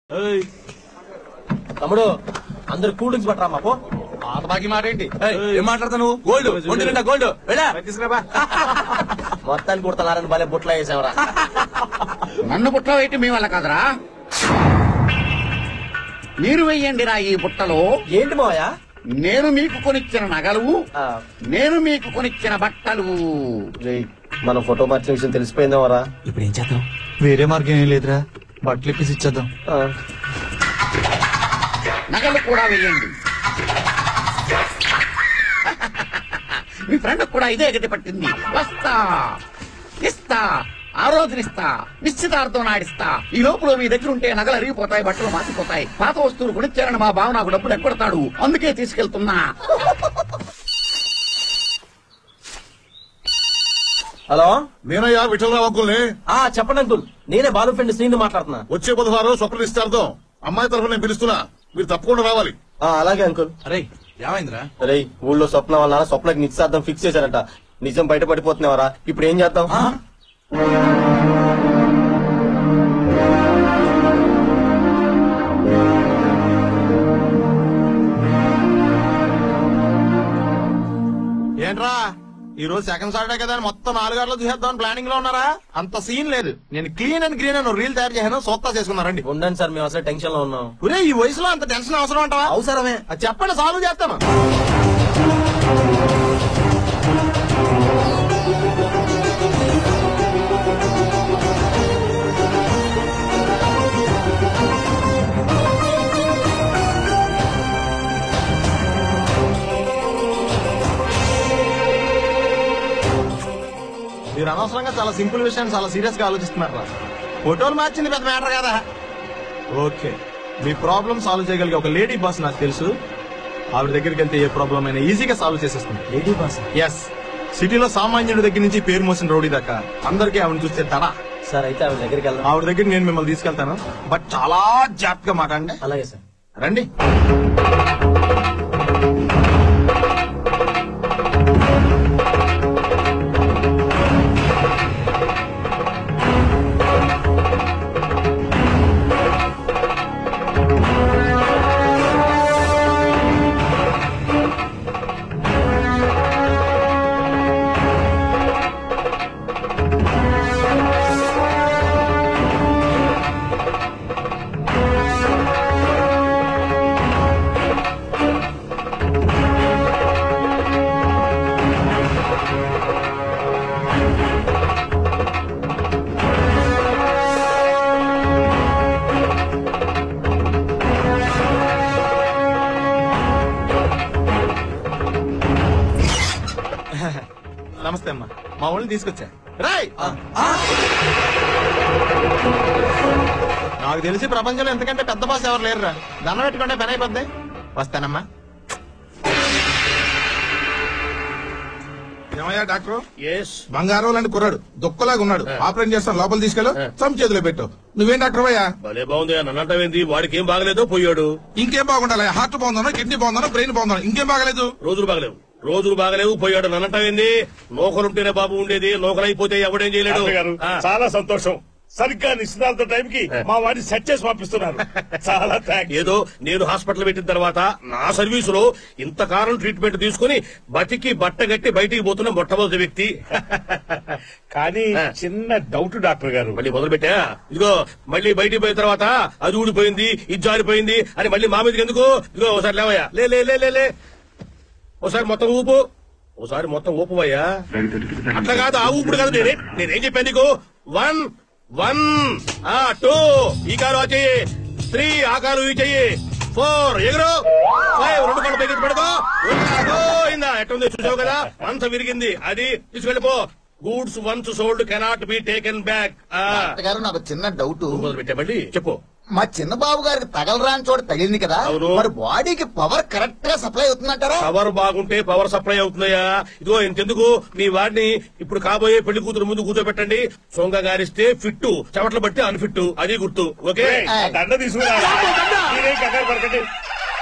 తమ్ముడు అందరు cool drinks పట్టరా మాకు పాత బాకీ మాట ఏంటి ఏయ్, ఏం మాట్లాడతావు నువ్వు గోల్డ్ ఒంటి నిండా గోల్డ్ వెళ్ళా తీసుకురాబా మొత్తానికి కుడతారని భలే బుట్ల వేసావరా నన్ను బుట్టలో వేయటం మీ వల్ల కాదురా మీరు వెయ్యండి రా ఈ బుట్టలో ఏంటి మావయ్య నేను మీకు కొనిచ్చిన నగలు ఆ, నేను మీకు కొనిచ్చిన బట్టలు రేయ్, మన ఫోటో మార్చిన విషయం తెలిసిపోయిందేమరా ఇప్పుడు ఏం చేద్దాం వేరే మార్గం ఏం లేదురా బట్టలు ఇప్పేసి ఇచ్చేద్దాం ఆ, నగలు కూడా వెయ్యండి మీ ఫ్రెండ్ కూడా ఇదే గతి పట్టింది వస్తా ఇస్తా ఆ రోజునిస్తా నిశ్చితార్థం నాడిస్తా ఈ లోపల మీ దగ్గర ఉంటే నగలు అరిగిపోతాయి బట్టలు మాసిపోతాయి పాత వస్తువులు కొనిచ్చారని మా బావ నాకు డబ్బులు ఎక్కడతాడు అందుకే తీసుకెళ్తున్నా హలో నేనయ్యా విఠలరావు అంకుల్ని ఆ చెప్పండి అంకుల్ నేనే బాలు ఫ్రెండ్ శ్రీని మాట్లాడుతున్నా వచ్చే బుధవారం స్వప్న ఇస్తార్థం అమ్మాయి తరఫున నేను పిలుస్తున్నా మీరు తప్పకుండా రావాలి ఆ, అలాగే అంకుల్ అరే ఏమైందిరా రేయ్ ఊళ్ళో స్వప్న వాళ్ళ నాన్న స్వప్నకి నిశ్చితార్థం ఫిక్స్ చేశారంట నిజం బయట పడిపోతున్నావరా ఇప్పుడు ఏం చేద్దాం ఏంట్రా ఈ రోజు సెకండ్ సాటర్డే కదా అని మొత్తం నాలుగు గంటలు చూసేద్దాం ప్లానింగ్ లో ఉన్నారా అంత సీన్ లేదు నేను క్లీన్ అండ్ గ్రీన్ అని రీల్ తయారు చేశాను సోత్తా చేసుకున్నారండి ఉండండి సార్ మేము అసలు టెన్షన్ లో ఉన్నాం ఒరే ఈ వయసులో అంత టెన్షన్ అవసరం అంటావా అవసరమే అది చెప్పండి సాల్వ్ చేస్తాను మీరు అనవసరంగా చాలా సింపుల్ విషయాన్ని చాలా సీరియస్ గా ఆలోచిస్తున్నారు ఫోటోలు మార్చింది పెద్ద మ్యాటర్ కదా ఓకే మీ ప్రాబ్లం సాల్వ్ చేయగలిగే ఒక లేడీ బాస్ నాకు తెలుసు ఆవిడ దగ్గరికి వెళ్తే ఏ ప్రాబ్లం అయినా ఈజీగా సాల్వ్ చేసేస్తుంది లేడీ బాస్ ఎస్ సిటీలో సామాన్యుడి దగ్గర నుంచి పేరు మోసిన రౌడీ దాకా అందరికీ ఆవిడ చూస్తే తడా సార్ అయితే ఆవిడ దగ్గరికి వెళ్దాం ఆవిడ దగ్గర నేను మిమ్మల్ని తీసుకెళ్తాను బట్ చాలా జాగ్రత్తగా మాట్లాడండి అలాగే సార్ రండి నమస్తే అమ్మా మా వాళ్ళని తీసుకొచ్చా రాయ్ నాకు తెలిసి ప్రపంచంలో ఎంతకంటే పెద్ద బాస్ ఎవరు లేరురా దండం పెట్టుకుంటే పని అయిపోద్ది వస్తానమ్మా ఏమయ్యా డాక్టర్ బంగారం లాంటి కుర్రాడు దొక్కలాగా ఉన్నాడు ఆపరేషన్ చేస్తాను లోపల తీసుకెళ్ళు సమ్ చేతిలో పెట్టు నువ్వేం డాక్టర్ అయ్యా భలే బాగుంది నన్నంటావేంది వాడికి ఏం బాగలేదో పోయాడు ఇంకేం బాగుండాలి హార్ట్ బాగుందనో కిడ్నీ బాగుందనో బ్రెయిన్ బాగుందనో ఇంకేం బాగలేదు రోజులు బాగలేవు రోజులు బాగలేవు పోయాడు నన్నంటావేంది నోకలుంటేనే బాబు ఉండేది నోకలైపోతే ఎవడేం చేయలేడు గారు ఆ. చాలా సంతోషం సరిగ్గా నిశ్చితార్థ టైంకి మా వాడిని సెట్ చేసి పంపిస్తున్నారు చాలా థ్యాంక్స్ ఏదో నేను హాస్పిటల్ పెట్టిన తర్వాత నా సర్వీసులో ఇంతకాలం ట్రీట్మెంట్ తీసుకుని బతికి బట్టగట్టి బయటికి పోతున్న మొట్టమొదటి వ్యక్తి కానీ ఆ. చిన్న డౌట్ డాక్టర్ గారు మళ్ళీ మొదలు పెట్టా ఇదిగో మళ్ళీ బయటికి పోయిన తర్వాత అది ఊడిపోయింది ఇది జారిపోయింది అని మళ్ళీ మా మీదకి ఎందుకు ఇదిగో ఒకసారి లేవయ్యా లే లే లే లే లే ఒకసారి మొత్తం ఊపు ఒకసారి మొత్తం ఊపువయ్యా అట్లా కాదు ఆ ఊపుడు కాదు నేనే నేనేం చెప్పాను నీకు వన్ వన్ ఆ టూ ఈ కారు ఆ చెయ్యి త్రీ ఆ కారు ఈ చెయ్యి ఫోర్ ఎగురు ఫైవ్ రెండు కళ్ళు పైకి పెట్టుకో అయిందా ఎట్టుంది చూసావు కదా మంచ విరిగింది అది తీసుకెళ్ళిపో goods once sold cannot be taken back గారు నాకు చిన్న డౌట్ మొదలు పెట్టా మళ్ళీ చెప్పు మా చిన్న బాబు గారికి తగలరాని చోట తగిలింది కదా అవును. మరి బాడీకి పవర్ కరెక్ట్ గా సప్లై అవుతుందంటారా పవర్ బాగుంటే పవర్ సప్లై అవుతుందయ్యా ఇదిగో ఇంతెందుకు మీ వాడిని ఇప్పుడు కాబోయే పెళ్లి కూతురు ముందు కూర్చోబెట్టండి సొంగ గారిస్తే ఫిట్టు చెమటలు బట్టి అన్ఫిట్ అది గుర్తు ఓకే ఏయ్, ఆ దండ తీసుకురా మీరేం కంగారు పడకండి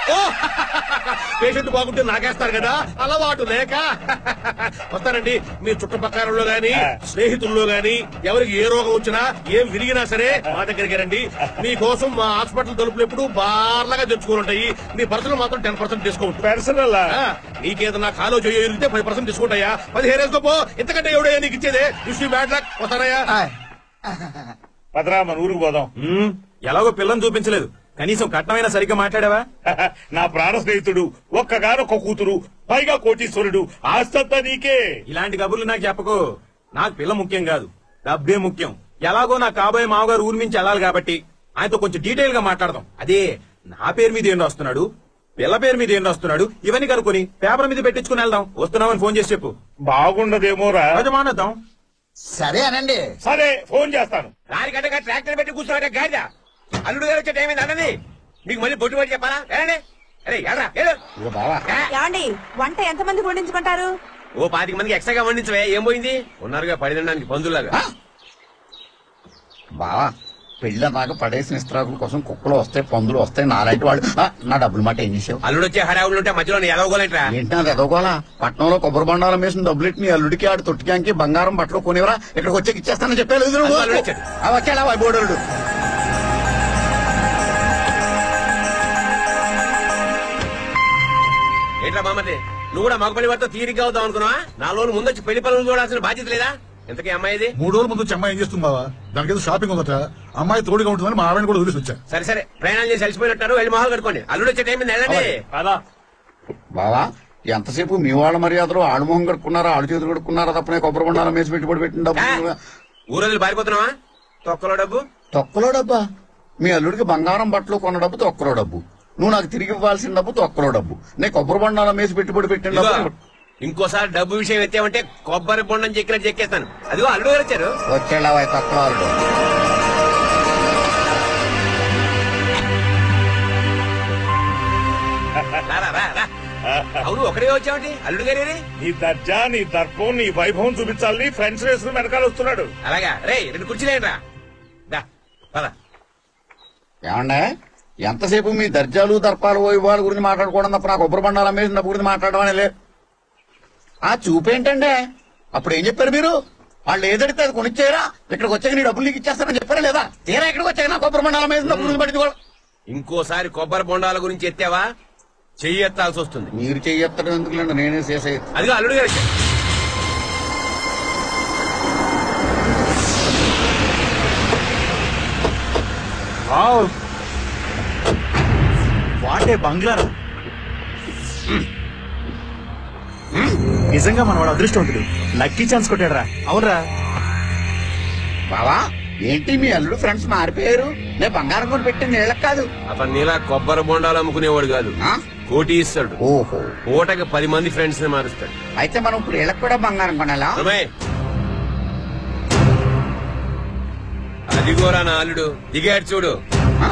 పేషెంట్ బాగుంటే నాకేస్తారు కదా అలవాటు లేక వస్తానండి మీ చుట్టుపక్కలలో గాని స్నేహితుల్లో గాని ఎవరికి ఏ రోగం వచ్చినా ఏం విరిగినా సరే మా దగ్గరికి రండి మీకోసం మా హాస్పిటల్ తలుపులు ఎప్పుడు బార్లగా తెచ్చుకుని ఉంటాయి మీ పర్సనల్ మాత్రం టెన్ పర్సెంట్ డిస్కౌంట్ పర్సనల్ ఆ, నీకేదన్నా కాలో చెయ్యో ఇరిగితే పది పర్సెంట్ డిస్కౌంట్ అయ్యా పది హేరేసుకోపో ఎంతకంటే ఎవడయ్యా నీకు ఇచ్చేదే విష్ బ్యాడ్ లక్ వస్తానయ్యా పదరా మన ఊరికి పోదాం ఉమ్, ఎలాగో పిల్లని చూపించలేదు కనీసం కట్నమైనా సరిగ్గా మాట్లాడావా నా ప్రాణ స్నేహితుడు ఒక్కగానొక్క కూతురు పైగా కోటీశ్వరుడు ఆస్తంతా నీకే ఇలాంటి కబుర్లు నాకు చెప్పకు నాకు పిల్ల ముఖ్యం కాదు డబ్బే ముఖ్యం ఎలాగో నా కాబోయే మామగారు ఊరి నుంచి వెళ్ళాలి కాబట్టి ఆయనతో కొంచెం డీటెయిల్ గా మాట్లాడదాం అదే నా పేరు మీద ఏం రాస్తున్నాడు పిల్ల పేరు మీద ఏం రాస్తున్నాడు ఇవన్నీ కనుక్కొని పేపర్ మీద పెట్టించుకుని వెళ్దాం వస్తున్నామని ఫోన్ చేసి చెప్పు బాగుండదేమోరా అది మానేద్దాం సరే అనండి సరే ఫోన్ చేస్తాను దాని గంటగా ట్రాక్టర్ పెట్టి కూర్చున్నాడే గాడిద అల్లుడు గారు వచ్చే టైం అన్నది మీకు మళ్ళీ బొట్టు పడి చెప్పాలా ఏనండి అరే ఎడరా ఏడు ఇదిగో బావా ఏమండి వంట ఎంతమంది వండించుకుంటారు ఓ పాతిక మందికి ఎక్స్ట్రాగా వండించవే ఏం పోయింది ఉన్నారుగా పడిదడానికి పందులాగా ఆ? బావా పెళ్ళన్నాక పడేసిన ఇస్త్రాకుల కోసం కుక్కలు వస్తాయి పందులు వస్తాయి నాలాంటి వాళ్ళు ఆ, నా డబ్బులు మాట ఏం చేసావు అల్లుడు వచ్చే హడావులు ఉంటే మధ్యలో ఎదవగోలేంట్రా ఏంటి నాది ఎదగోలా పట్నంలో కొబ్బరి బండాలం వేసిన డబ్బులు ఇట్టి నీ అల్లుడికి ఆడు తొట్టికానికి బంగారం బట్టలు కొనివరా ఇక్కడికి వచ్చాక ఇచ్చేస్తానని చెప్పాను అదిగో అల్లుడు వచ్చాడు. వచ్చాడా వైబోడరుడు ఏంట్రా బామ్మది నువ్వు కూడా మగపల్లి వారితో తీరిగ్గా అవుతావు అనుకున్నావా నా లోను ముందు వచ్చి పెళ్లి పనులు చూడాల్సిన బాధ్యత లేదా ఇంతకీ అమ్మాయిది మూడు రోజుల ముందు అమ్మాయి ఏం చేస్తుంది బావా దానికి ఏదో షాపింగ్ ఉందట అమ్మాయి తోడుగా ఉంటుందని మా ఆవిడ కూడా వదిలేసి వచ్చా సరే సరే ప్రయాణం చేసి అలసిపోయినట్టారు వెళ్ళి మొహాలు కట్టుకోండి అల్లుడు వచ్చే టైం వెళ్ళండి కదా బావా ఎంతసేపు మీ వాళ్ళ మర్యాదలు ఆడు మొహం కడుక్కున్నారా ఆడు చేతులు కడుక్కున్నారా తప్పనే కొబ్బరి బండాలం వేసి పెట్టుబడి పెట్టిన డబ్బు ఊరోజులు పారిపోతున్నావా తొక్కలో డబ్బు తొక్కలో డబ్బా మీ అల్లుడికి బంగారం బట్టలు కొన్న డబ్బు తొక్కలో డబ్బు నువ్వు నాకు తిరిగి ఇవ్వాల్సిన డబ్బు తొక్కలో డబ్బు నేను కొబ్బరి బండాలం వేసి పెట్టుబడి పెట్టిన ఇదిగో, డబ్బు ఇంకోసారి డబ్బు విషయం ఎత్తామంటే కొబ్బరి బొండం చెక్కినట్టు చెక్కేస్తాను అదిగో అల్లుడు గారు వచ్చారు వచ్చేలా తొక్కలో అల్లుడు రా, రా, రా, రా. అవును ఒకడే వచ్చావంటి అల్లుడు గారి నీ దర్జా నీ దర్పం నీ వైభవం చూపించాలని ఫ్రెండ్స్ వేసుకుని వెనకాల వస్తున్నాడు అలాగా రే రెండు కుర్చీలేంట్రా దా పద ఏమండే ఎంతసేపు మీ దర్జాలు దర్పాలు వైభవాల గురించి మాట్లాడుకోవడం తప్ప నా కొబ్బరి బండాలు అమ్మేసిన డబ్బు గురించి మాట్లాడడం అనే లే ఆ చూపేంటండే అప్పుడు ఏం చెప్పారు మీరు వాళ్ళు ఏదడితే అది కొనిచ్చారా ఇక్కడికి వచ్చాక నీ డబ్బులు నీకు ఇచ్చేస్తారని చెప్పారా లేదా తీరా ఇక్కడికి వచ్చాక నా కొబ్బరి బండాలు అమ్మేసిన డబ్బు గురించి పట్టించుకోవాలి ఇంకోసారి కొబ్బరి బొండాల గురించి ఎత్తావా చెయ్యి ఎత్తాల్సి వస్తుంది మీరు చెయ్యత్తడం ఎందుకులేండి నేనే చేసేది అదిగో అల్లుడు గారు వచ్చారు. వాటే బంగ్లారా నిజంగా మనవాడు అదృష్టవంతుడు లక్కీ ఛాన్స్ కొట్టాడరా అవునరా బావా ఏంటి మీ అల్లుడు ఫ్రెండ్స్ మారిపోయారు నేను బంగారం కొని పెట్టింది నీళ్ళకి కాదు అతను నీలా కొబ్బరి బొండాలు అమ్ముకునేవాడు కాదు ఆ? కోటి ఇస్తాడు ఓహో పూటకి పది మంది ఫ్రెండ్స్ ని మారుస్తాడు అయితే మనం ఇప్పుడు వీళ్ళకి కూడా బంగారం కొనాలా అమ్మాయి అదిగోరా నా అల్లుడు దిగాడు చూడు ఆ?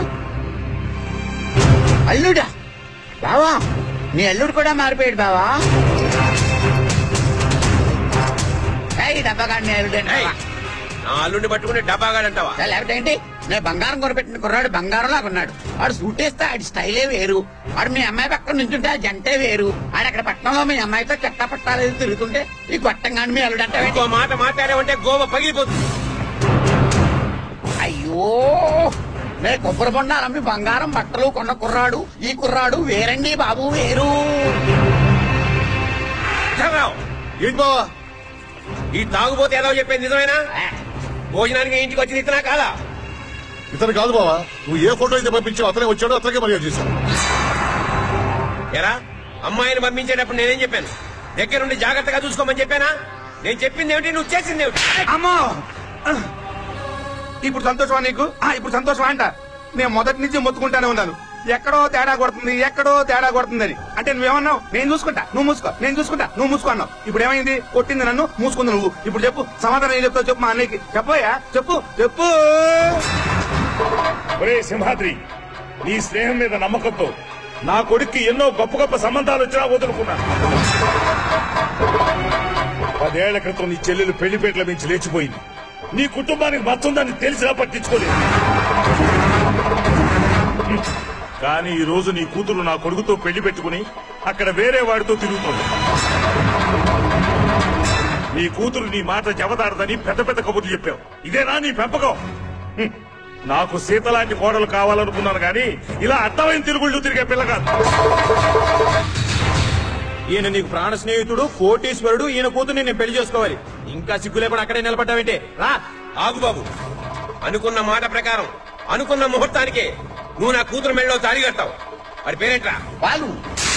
అల్లుడా బావా నీ అల్లుడు కూడా మారిపోయాడు బావా ఏయ్, డబ్బాగాడు నీ అల్లుడే ఏయ్, నా అల్లుడిని పట్టుకుని డబ్బాగాడంటావా లేకపోతే ఏంటి నేను బంగారం కొనిపెట్టిన కుర్రాడు బంగారం లాగా ఉన్నాడు ఆడు సూట్ వేస్తే ఆడి స్టైలే వేరు ఆడు మీ అమ్మాయి పక్కన నుంచుంటే ఆ జంటే వేరు ఆడు అక్కడ పట్టణంలో మీ అమ్మాయితో చెట్ట పట్టాలేదు తిరుగుతుంటే ఈ గొట్టంగాని మీ అల్లుడు అంటే ఇంకో మాట మాట్లాడావంటే గోవ పగిలిపోతుంది అయ్యో నేను కొబ్బరి బొండాలు అమ్మి బంగారం బట్టలు కొన్న కుర్రాడు ఈ కుర్రాడు వేరండి బాబు వేరు చదరావు. ఏంటి బావా ఈ తాగుబోతే ఏదో చెప్పేది నిజమేనా ఆ, భోజనానికి ఇంటికి వచ్చి ఇతనా కాదా ఇతను కాదు బావా నువ్వు ఏ ఫోటో అయితే పంపించావు అతనే వచ్చాడు అతనికే మర్యాద చేశావు ఎరా అమ్మాయిని పంపించేటప్పుడు నేనేం చెప్పాను దగ్గరుండి జాగ్రత్తగా చూసుకోమని చెప్పానా నేను చెప్పింది ఏమిటి నువ్వు చేసింది ఏమిటి అమ్మో ఇప్పుడు సంతోషమా నీకు ఆ, ఇప్పుడు సంతోషమా అంట నేను మొదటి నుంచి మొత్తుకుంటానే ఉన్నాను ఎక్కడో తేడా కొడుతుంది ఎక్కడో తేడా కొడుతుందని అంటే నువ్వేమన్నావు నేను చూసుకుంటా నువ్వు మూసుకో నేను చూసుకుంటా నువ్వు మూసుకో అన్నావు ఇప్పుడు ఏమైంది కొట్టింది నన్ను మూసుకుంది నువ్వు ఇప్పుడు చెప్పు సమాధానం ఏం చెప్తావు చెప్పు మా అన్నయ్యకి చెప్పోయా చెప్పు చెప్పు ఒరే సింహాద్రి నీ స్నేహం మీద నమ్మకంతో నా కొడుక్కి ఎన్నో గొప్ప గొప్ప సంబంధాలు వచ్చినా వదులుకున్నాను పదేళ్ల క్రితం నీ చెల్లెలు పెళ్లిపేటల మించి లేచిపోయింది నీ కుటుంబానికి మత్తుందని తెలిసినా పట్టించుకోలేదు కానీ ఈ రోజు నీ కూతురు నా కొడుకుతో పెళ్లి పెట్టుకుని అక్కడ వేరే వాడితో తిరుగుతుంది నీ కూతురు నీ మాట జవదాడదని పెద్ద పెద్ద కబుర్లు చెప్పావు ఇదేనా నీ పెంపకం హ్మ్. నాకు సీత లాంటి కోడలు కావాలనుకున్నాను కానీ ఇలా అర్థమైన తిరుగుళ్ళు తిరిగే పిల్ల కాదు ఈయన నీకు ప్రాణ స్నేహితుడు కోటీశ్వరుడు ఈయన కూతురు నేను పెళ్లి చేసుకోవాలి ఇంకా సిగ్గు లేకుండా అక్కడే నిలబడ్డావేంటే రా ఆగు బాబు అనుకున్న మాట ప్రకారం అనుకున్న ముహూర్తానికే నువ్వు నా కూతురు మెళ్ళలో తాళి కట్టావు వాడి పేరేంట్రా బాలు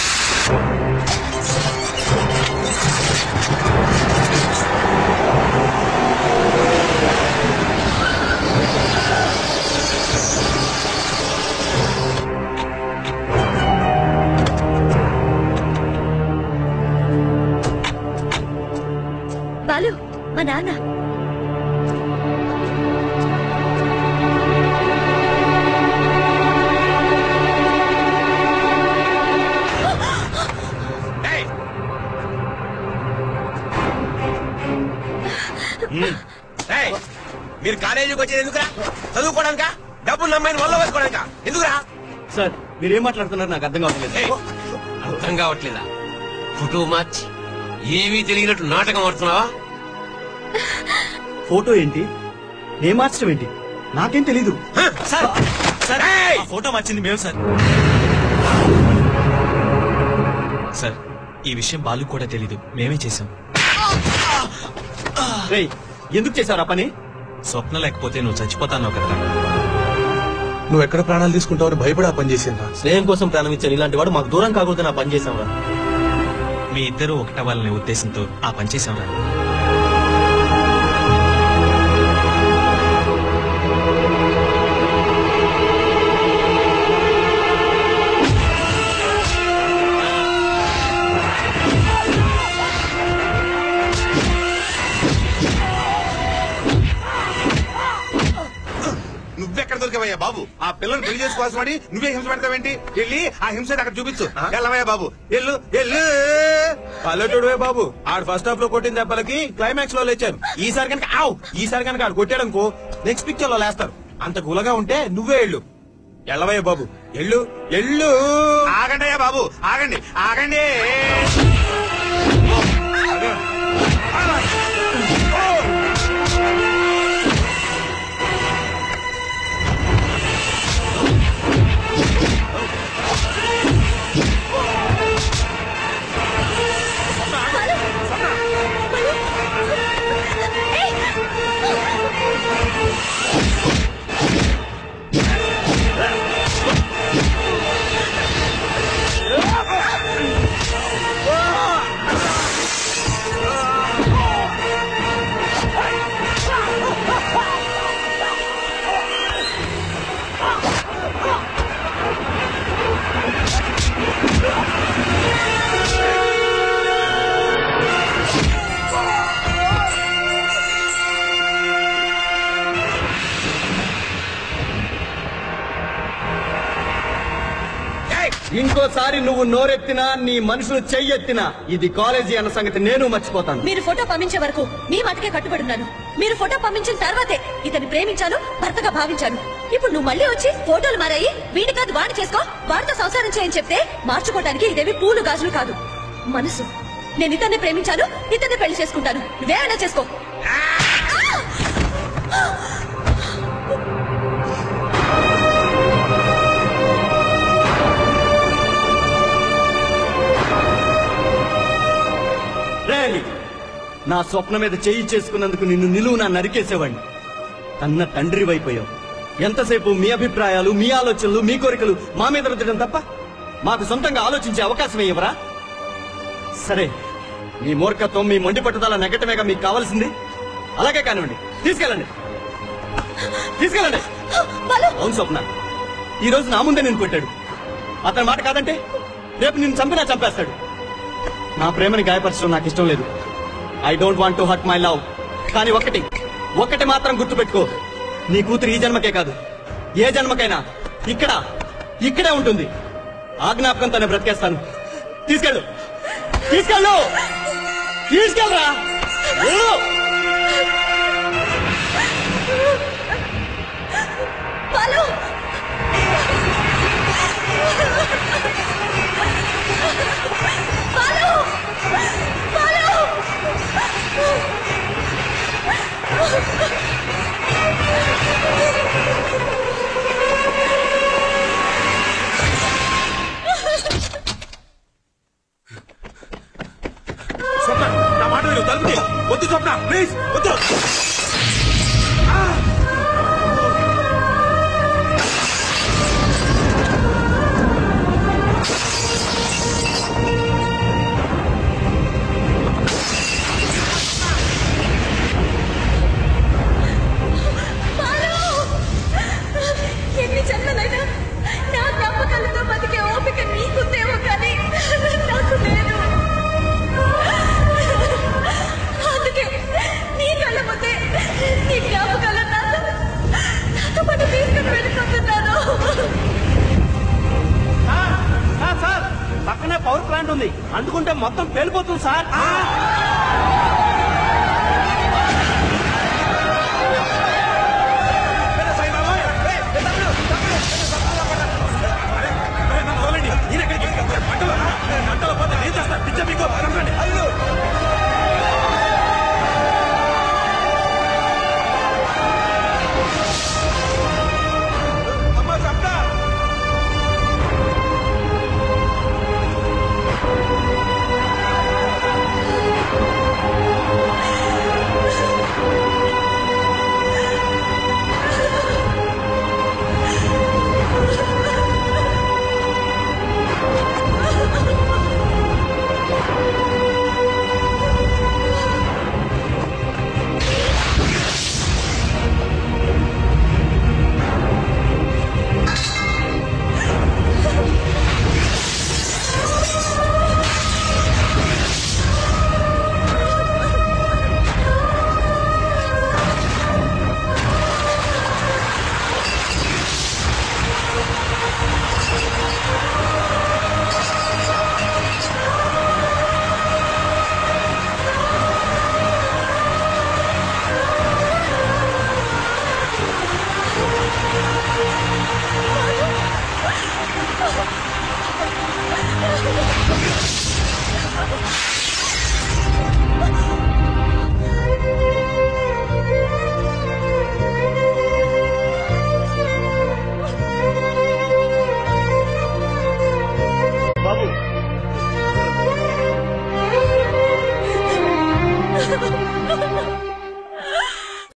బాలు మా నాన్న ఏయ్! ఏయ్! మీరు కాలేజీకి వచ్చేది ఎందుకురా చదువుకోవడానికా డబ్బులు నమ్మాయిని వల్ల వేసుకోవడానికా ఎందుకురా సార్ మీరేం మాట్లాడుతున్నారు నాకు అర్థం కావట్లేదు ఏయ్! అర్థం కావట్లేదా ఫోటో మార్చి ఏమీ తెలియనట్టు నాటకం ఆడుతున్నావా ఫోటో ఏంటి నేను మార్చడం ఏంటి నాకేం తెలీదు సార్ సార్ ఫోటో వచ్చింది మేము సార్ సార్ ఈ విషయం బాలు కూడా తెలీదు మేమే చేసాం రేయ్ ఎందుకు చేశారు ఆ పని స్వప్న లేకపోతే నువ్వు చచ్చిపోతాన్నావు కదా నువ్వు ఎక్కడ ప్రాణాలు తీసుకుంటావు భయపడి ఆ పని చేసిందా స్నేహం కోసం ప్రాణం ఇచ్చాను ఇలాంటి వాడు మాకు దూరం కాకూడదు నా పని చేసాం మీ ఇద్దరు ఒకటవ్వాలనే ఉద్దేశంతో ఆ పని చేసాం రా నువ్వెక్కడ దొరికావయ్యా బాబు ఆ పిల్లని పెళ్లి చేసుకోవాల్సిన వాడి నువ్వే హింస పెడతావేంటి వెళ్ళి ఆ హింస అక్కడ చూపించు వెళ్ళవయ్యా బాబు ఎల్లు ఎల్లు పల్లెటూడువే బాబు ఆడు ఫస్ట్ హాఫ్ లో కొట్టిన దెబ్బలకి క్లైమాక్స్ లో లేచారు ఈసారి కనుక ఆవ్ ఈసారి కనుక ఆడు కొట్టాడనుకో నెక్స్ట్ పిక్చర్ లో లేస్తారు అంత గులగా ఉంటే నువ్వే ఎళ్ళు ఎల్లవయ్య బాబు ఎళ్ళు ఎళ్ళు ఆగండి అయ్యా బాబు ఆగండి ఆగండి ఇంకోసారి నువ్వు నోరెత్తినా నీ మనుషులు చెయ్యెత్తినా ఇది కాలేజీ అన్న సంగతి నేను మర్చిపోతాను మీరు ఫోటో పంపించే వరకు మీ మాటకే కట్టుబడున్నాను మీరు ఫోటో పంపించిన తర్వాతే ఇతన్ని ప్రేమించాను భర్తగా భావించాను ఇప్పుడు నువ్వు మళ్ళీ వచ్చి ఫోటోలు మారాయి వీడి కాదు వాడి చేసుకో వాడితో సంసారం చేయని చెప్తే మార్చుకోవడానికి ఇదేవి పూలు గాజులు కాదు మనసు నేను ఇతన్ని ప్రేమించాను ఇతన్ని పెళ్లి చేసుకుంటాను నువ్వేమైనా చేసుకో రేయ్, నా స్వప్న మీద చెయ్యి చేసుకున్నందుకు నిన్ను నిలువు నా నరికేసేవాడిని అన్న తండ్రి వైపోయావు ఎంతసేపు మీ అభిప్రాయాలు మీ ఆలోచనలు మీ కోరికలు మా మీద రుద్దడం తప్ప మాకు సొంతంగా ఆలోచించే అవకాశం ఇవ్వరా సరే మీ మూర్ఖత్వం మీ మొండి పట్టుదల నెగటమేగా మీకు కావాల్సింది అలాగే కానివ్వండి తీసుకెళ్ళండి తీసుకెళ్ళండి అవును స్వప్న ఈ రోజు నా ముందే నేను కొట్టాడు అతని మాట కాదంటే రేపు నిన్ను చంపినా చంపేస్తాడు నా ప్రేమని గాయపరచడం నాకు ఇష్టం లేదు I don't want to hurt my love కానీ ఒకటి ఒకటి మాత్రం గుర్తుపెట్టుకో నీ కూతురు ఈ జన్మకే కాదు ఏ జన్మకైనా ఇక్కడ ఇక్కడే ఉంటుంది ఆ జ్ఞాపకంతోనే బ్రతికేస్తాను తీసుకెళ్ళు తీసుకెళ్ళు తీసుకెళ్ళరా వెళ్ళు. బాలు ప్లీజ్ వద్దు బాలు! ఎన్ని జన్మలైనా నా జ్ఞాపకాలతో బతికే ఓపిక నీకుందేమో కానీ నాకు లేదు అందుకే నీ కళ్ళ ముందే నీ జ్ఞాపకాలు నాతో నాతో పాటు తీసుకుని వెళ్ళిపోతున్నాను సార్ సార్ పక్కనే పవర్ ప్లాంట్ ఉంది అందుకుంటే మొత్తం పేలిపోతుంది సార్